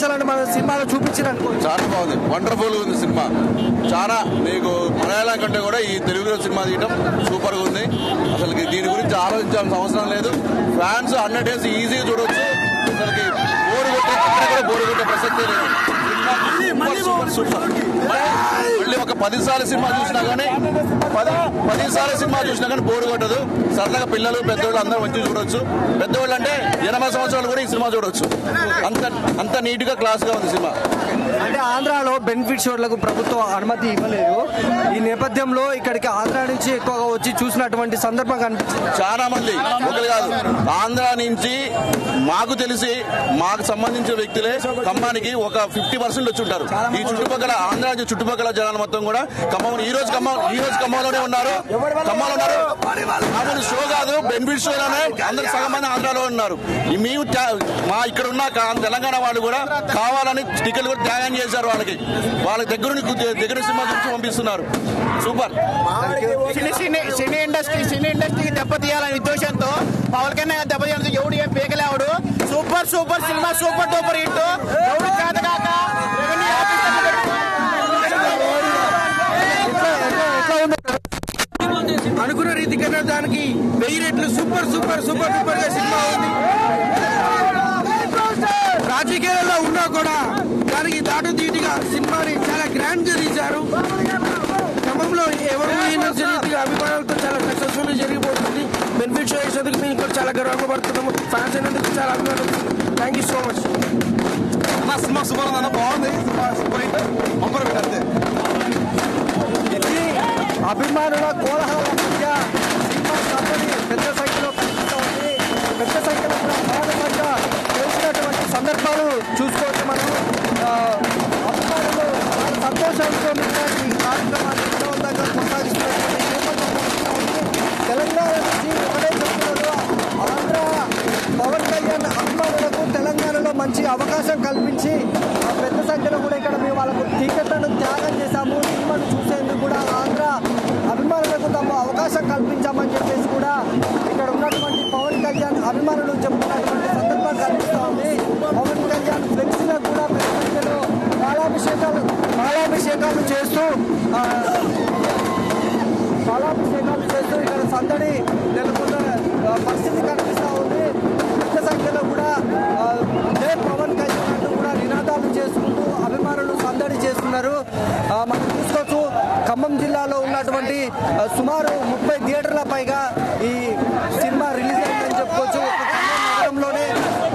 సన్నివేశాలను మన సినిమాలో చూపించారు అనుకోవచ్చు చాలా బాగుంది వండర్ఫుల్ ఉంది సినిమా చాలా నీకు మలయాళం కంటే కూడా ఈ తెలుగులో సినిమా తీయడం సూపర్ గా ఉంది అసలు దీని గురించి ఆలోచించాల్సిన అవసరం లేదు ఫ్యాన్స్ హండ్రెడ్ డేస్ ఈజీగా చూడొచ్చు అసలుకి బోరు కొట్టే ఎక్కడ కూడా బోరు కొట్టే ప్రసక్తే లేదు సినిమా సూపర్ సూపర్ సూపర్ మళ్ళీ ఒక పది సార్లు సినిమా చూసినా కానీ పది పది సార్లు సినిమా చూసినా కానీ బోరు కొట్టదు సరదాగా పిల్లలు పెద్దవాళ్ళు అందరూ మంచి చూడొచ్చు పెద్దవాళ్ళు అంటే ఎనభై సంవత్సరాలు కూడా ఈ సినిమా చూడొచ్చు అంత అంత నీట్ గా క్లాస్ గా ఉంది సినిమా అంటే ఆంధ్రాలో బెనిఫిట్ షోలకు ప్రభుత్వం అనుమతి ఇవ్వలేదు ఈ నేపథ్యంలో ఇక్కడికి ఆంధ్ర నుంచి ఎక్కువగా వచ్చి చూసినటువంటి సందర్భం కనిపించింది చాలా మంది ఒకరు కాదు ఆంధ్ర నుంచి మాకు తెలిసి మాకు సంబంధించిన వ్యక్తులే ఖమ్మానికి ఒక ఫిఫ్టీ పర్సెంట్ వచ్చి ఉంటారు ఈ చుట్టుపక్కల ఆంధ్ర నుంచి చుట్టుపక్కల జనాలు మొత్తం కూడా ఖమ్మం ఈ రోజు ఖమ్మం ఈ రోజు ఖమ్మంలోనే ఉన్నారు ఖమ్మంలో ఉన్నారు మామూలు షో కాదు బెనిఫిట్ షోలోనే అందరు సగం మంది ఆంధ్రాలో ఉన్నారు ఈ మేము త్యా- మా ఇక్కడ ఉన్న కా- తెలంగాణ వాళ్ళు కూడా కావాలని టికెట్లు కూడా త్యాగం చేశారు వాళ్ళకి వాళ్ళ దగ్గర నుంచి- దగ్గర సినిమా చూసి పంపిస్తున్నారు సూపర్ సినీ సినీ సినీ ఇండస్ట్రీ సినీ ఇండస్ట్రీకి దెబ్బతీయాలనే ఉద్దేశంతో పవన్ కళ్యాణ్ దెబ్బతీయాలని ఎవడు ఏం పీకలేవాడు super super cinema super duper hit ఎవడు చేత కాక రెవెన్యూ ఆఫీసర్లు అనుకున్న రీతి కన్నా దానికి వెయ్యి రెట్లు సూపర్ సూపర్ సూపర్ సూపర్ గా సినిమా ఉంది రాజకీయాల్లో ఉన్నా కూడా దానికి దాటు తీటిగా సినిమాని చాలా గ్రాండ్ గా తీశారు క్రమంలో ఎవరు ఊహించిన రీతిగా అభిమానాలతో చాలా సక్సెస్ఫుల్ జరిగిపోతుంది బెనిఫిట్ షో చేసేందుకు మేము కూడా చాలా గర్వంగా పడుతున్నాము ఫ్యాన్స్ అయినందుకు చాలా అభిమానం thank you so much cinema super ఉందన్న బాగుంది సూపర్ హిట్ పంపర్ అంతే ఇది అభిమానుల కోలాహల మధ్య సినిమా కంపెనీ పెద్ద సంఖ్యలో కనిపిస్తూ ఉంది పెద్ద సంఖ్యలో కూడా భాగంగా చేసినటువంటి సందర్భాలు చూసుకోవచ్చు మనం ఆ, అభిమానులు చాలా సంతోషంతో ఉన్నటువంటి ఈ కార్యక్రమాన్ని విజయవంతంగా కొనసాగిస్తున్నటువంటి నేపథ్యంలో ఉంది. తెలంగాణ నుంచి ఒకటే చెప్తున్నారు ఆంధ్ర పవన్ కళ్యాణ్ అభిమానులకు తెలంగాణలో మంచి అవకాశం కల్పించి ఆ పెద్ద సంఖ్యలో కూడా ఇక్కడ మేము వాళ్ళకు టికెట్లను త్యాగం చేశాము సినిమాను చూసేందుకు కూడా ఆంధ్ర అభిమానులకు తమ అవకాశం కల్పించామని చెప్పేసి కూడా ఇక్కడ ఉన్నటువంటి పవన్ కళ్యాణ్ అభిమానులు చెప్తున్నటువంటి సందర్భం కనిపిస్తూ ఉంది పవన్ కళ్యాణ్ ఫ్లెక్సీలకు కూడా పెద్ద సంఖ్యలో పాలాభిషేకాలు పాలాభిషేకాలు చేస్తూ ఆ, పాలాభిషేకాలు చేస్తూ ఇక్కడ సందడి నెలకొన్న ఆ, పరిస్థితి కనిపిస్తూ ఉంది పెద్ద సంఖ్యలో కూడా ఆ, జై పవన్ కళ్యాణ్ అంటూ కూడా నినాదాలు చేసుకుంటూ అభిమానులు సందడి చేస్తున్నారు ఆ, మనం చూసుకోవచ్చు ఖమ్మం జిల్లాలో ఉన్నటువంటి ఆ, సుమారు ముప్పై థియేటర్ల పైగా ఈ సినిమా రిలీజ్ అయిందని చెప్పుకోవచ్చు ఒక ఖమ్మం నగరంలోనే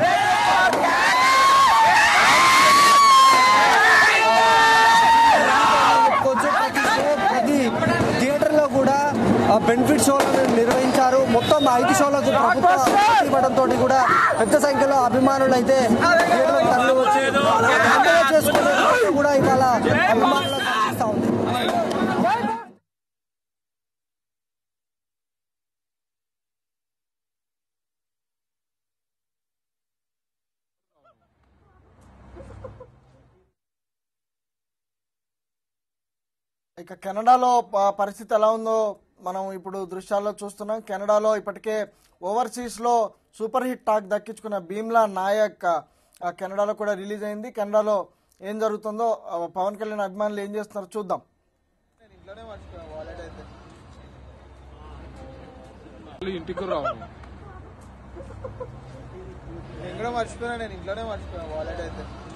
చెప్పుకోవచ్చు ప్రతి షో ప్రతి థియేటర్లో కూడా బెనిఫిట్ షోలను నిర్వహించారు మొత్తం ఐదు షోలకు ప్రభుత్వ అనుమతి ఇవ్వడంతో కూడా పెద్ద సంఖ్యలో అభిమానులు అయితే థియేటర్లకు తరలి వచ్చి పండుగ చేసుకునే రోజు కూడా ఇవాళ అభిమానులకు కనిపిస్తా ఉంది ఇక కెనడాలో ప- పరిస్థితి ఎలా ఉందో మనం ఇప్పుడు దృశ్యాల్లో చూస్తున్నాం కెనడాలో ఇప్పటికే ఓవర్సీస్లో సూపర్ హిట్ టాక్ దక్కించుకున్న భీమ్లా నాయక్ ఆ, కెనడాలో కూడా రిలీజ్ అయింది కెనడాలో ఏం జరుగుతుందో ఆ, పవన్ కళ్యాణ్ అభిమానులు ఏం చేస్తున్నారో చూద్దాం ఇంటికి రావు నేను కూడా మర్చిపోయినా నేను ఇంట్లోనే మర్చిపోయాను వాలెట్ అయితే